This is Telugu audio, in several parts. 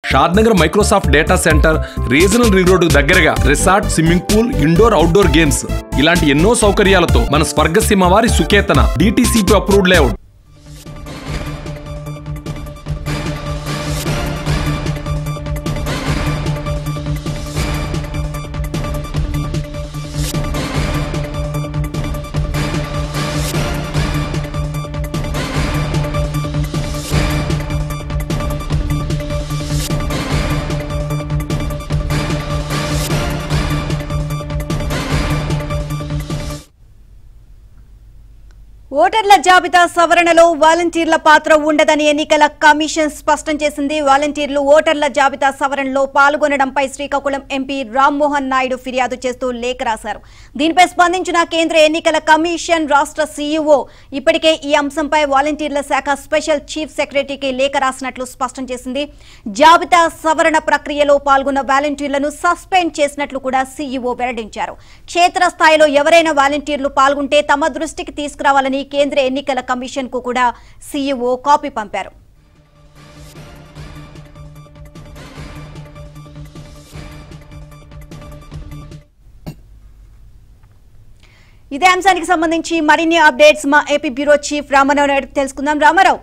Shadnagar Microsoft data centre regional ring road దగ్గరగా resort swimming pool indoor outdoor games ఇలాంటి ఎన్నో సౌకర్యాలతో మన స్వర్గసీమ వారి సుకేతన డిటిసిపి అప్రూవ్డ్ లేఅవుట్ ఓటర్ల జాబితా సవరణలో వాలంటీర్ల పాత్ర ఉండదని ఎన్నికల కమిషన్ స్పష్టం చేసింది వాలంటీర్లు ఓటర్ల జాబితా సవరణలో పాల్గొనడంపై శ్రీకాకుళం ఎంపీ రామ్మోహన్ నాయుడు ఫిర్యాదు చేస్తూ లేఖ రాశారు దీనిపై స్పందించిన కేంద్ర ఎన్నికల కమిషన్ రాష్ట్ర సీఈఓ ఇప్పటికే ఈ అంశంపై వాలంటీర్ల శాఖ స్పెషల్ చీఫ్ సెక్రటరీకి లేఖ రాసినట్లు స్పష్టం చేసింది జాబితా సవరణ ప్రక్రియలో పాల్గొన్న వాలంటీర్లను సస్పెండ్ చేసినట్లు కూడా సీఈఓ వెల్లడించారు క్షేత్రస్థాయిలో ఎవరైనా వాలంటీర్లు పాల్గొంటే తమ దృష్టికి తీసుకురావాలని కేంద్ర ఎన్నికల కమిషన్ కు కూడా సీఈఓ కాపీ పంపారు ఇదే అంశానికి సంబంధించి మరిన్ని అప్డేట్స్ మా AP bureau chief Ramarao Naidu తెలుసుకుందాం రామారావు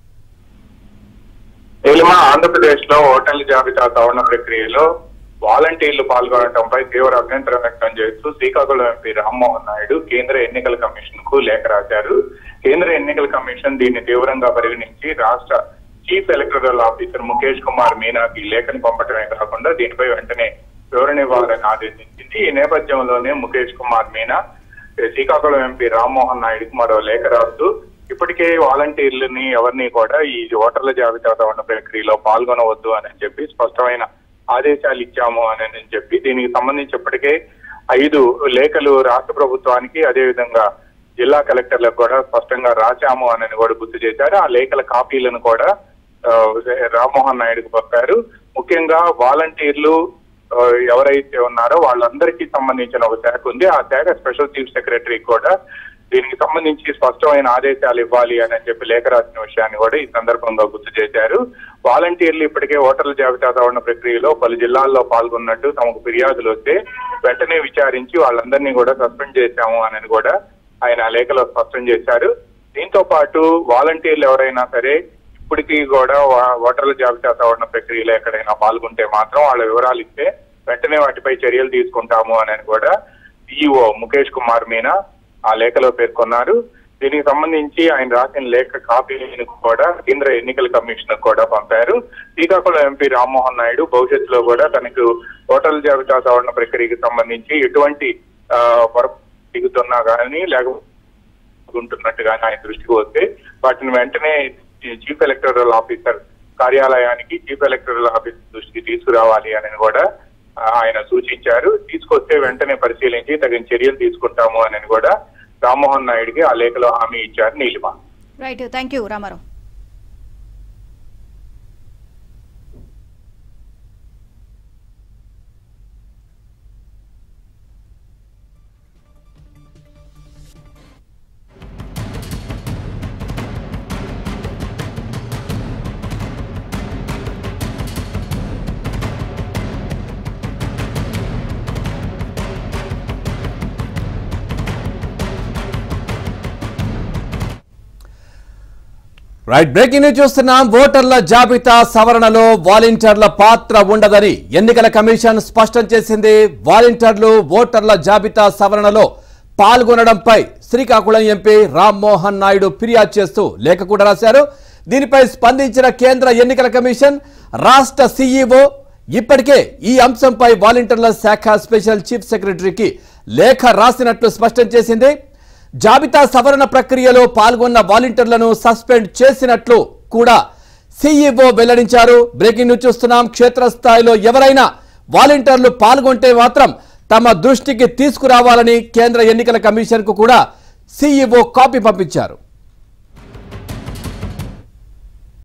నీలిమ ఆంధ్రప్రదేశ్ లో ఓటర్ల జాబితా సవరణ ప్రక్రియలో వాలంటీర్లు పాల్గొనడంపై తీవ్ర అభ్యంతరం వ్యక్తం చేస్తూ శ్రీకాకుళం ఎంపీ రామ్మోహన్ నాయుడు కేంద్ర ఎన్నికల కమిషన్ కు లేఖ రాశారు కేంద్ర ఎన్నికల కమిషన్ దీన్ని తీవ్రంగా పరిగణించి రాష్ట్ర chief electoral officer Mukesh Kumar మీనాకి లేఖను పంపడమే కాకుండా దీనిపై వెంటనే వివరణ ఇవ్వాలని ఆదేశించింది ఈ నేపథ్యంలోనే ముఖేష్ కుమార్ మీనా శ్రీకాకుళం ఎంపీ రామ్మోహన్ నాయుడుకు మరో లేఖ రాస్తూ ఇప్పటికే వాలంటీర్లని ఎవరిని కూడా ఈ ఓటర్ల జాబితా సవరణ ప్రక్రియలో పాల్గొనవద్దు అని చెప్పి స్పష్టమైన ఆదేశాలు ఇచ్చాము అని చెప్పి దీనికి సంబంధించి ఇప్పటికే ఐదు లేఖలు రాష్ట్ర ప్రభుత్వానికి అదేవిధంగా జిల్లా కలెక్టర్లకు కూడా స్పష్టంగా రాశాము అని కూడా గుర్తు చేశారు ఆ లేఖల కాపీలను కూడా ఆ, రామ్మోహన్ నాయుడుకు పంపారు ముఖ్యంగా వాలంటీర్లు ఆ, ఎవరైతే ఉన్నారో వాళ్ళందరికీ సంబంధించిన ఒక శాఖ ఉంది ఆ శాఖ స్పెషల్ చీఫ్ సెక్రటరీ కూడా దీనికి సంబంధించి స్పష్టమైన ఆదేశాలు ఇవ్వాలి అని చెప్పి లేఖ రాసిన విషయాన్ని కూడా ఈ సందర్భంగా గుర్తు చేశారు వాలంటీర్లు ఇప్పటికే ఓటర్ల జాబితా సవరణ ప్రక్రియలో పలు జిల్లాల్లో పాల్గొన్నట్టు తమకు ఫిర్యాదులు వస్తే వెంటనే విచారించి వాళ్ళందరినీ కూడా సస్పెండ్ చేశాము అని కూడా ఆయన ఆ లేఖలో స్పష్టం చేశారు దీంతో పాటు వాలంటీర్లు ఎవరైనా సరే ఇప్పటికీ కూడా వా- ఓటర్ల జాబితా సవరణ ప్రక్రియలో ఎక్కడైనా పాల్గొంటే మాత్రం వాళ్ళ వివరాలు ఇస్తే వెంటనే వాటిపై చర్యలు తీసుకుంటాము అని కూడా ఈఓ ముఖేష్ కుమార్ మీనా ఆ లేఖలో పేర్కొన్నారు దీనికి సంబంధించి ఆయన రాసిన లేఖ కాపీని కూడా కేంద్ర ఎన్నికల కమిషన్ కూడా పంపారు శ్రీకాకుళం ఎంపీ రామ్మోహన్ నాయుడు భవిష్యత్తులో కూడా తనకు ఓటర్ల జాబితా సవరణ ప్రక్రియకి సంబంధించి ఎటువంటి ఆ, పొరపాటు దిగుతున్నా కానీ లేకపోతే ఉంటున్నట్టుగానే ఆయన దృష్టికి వస్తే వాటిని వెంటనే చీఫ్ ఎలక్టరల్ ఆఫీసర్ కార్యాలయానికి చీఫ్ ఎలక్టరల్ ఆఫీసర్ దృష్టికి తీసుకురావాలి అని కూడా ఆ, ఆయన సూచించారు తీసుకొస్తే వెంటనే పరిశీలించి తగిన చర్యలు తీసుకుంటాము అని కూడా రామ్మోహన్ నాయుడుకి ఆ లేఖలో హామీ ఇచ్చారు Neelima right thank you Ramarao right breaking news చూస్తున్నాం ఓటర్ల జాబితా సవరణలో వాలంటీర్ల పాత్ర ఉండదని ఎన్నికల కమిషన్ స్పష్టం చేసింది వాలంటీర్లు ఓటర్ల జాబితా సవరణలో పాల్గొనడంపై శ్రీకాకుళం ఎంపీ రామ్మోహన్ నాయుడు ఫిర్యాదు చేస్తూ లేఖ కూడా రాశారు దీనిపై స్పందించిన కేంద్ర ఎన్నికల కమిషన్ రాష్ట్ర సీఈఓ ఇప్పటికే ఈ అంశంపై వాలంటీర్ల శాఖ స్పెషల్ చీఫ్ సెక్రటరీకి లేఖ రాసినట్లు స్పష్టం చేసింది జాబితా సవరణ ప్రక్రియలో పాల్గొన్న వాలంటీర్లను సస్పెండ్ చేసినట్లు కూడా సీఈఓ వెల్లడించారు బ్రేకింగ్ న్యూస్ చూస్తున్నాం క్షేత్రస్థాయిలో ఎవరైనా వాలంటీర్లు పాల్గొంటే మాత్రం తమ దృష్టికి తీసుకురావాలని కేంద్ర ఎన్నికల కమిషన్కు కూడా సీఈఓ కాపీ పంపించారు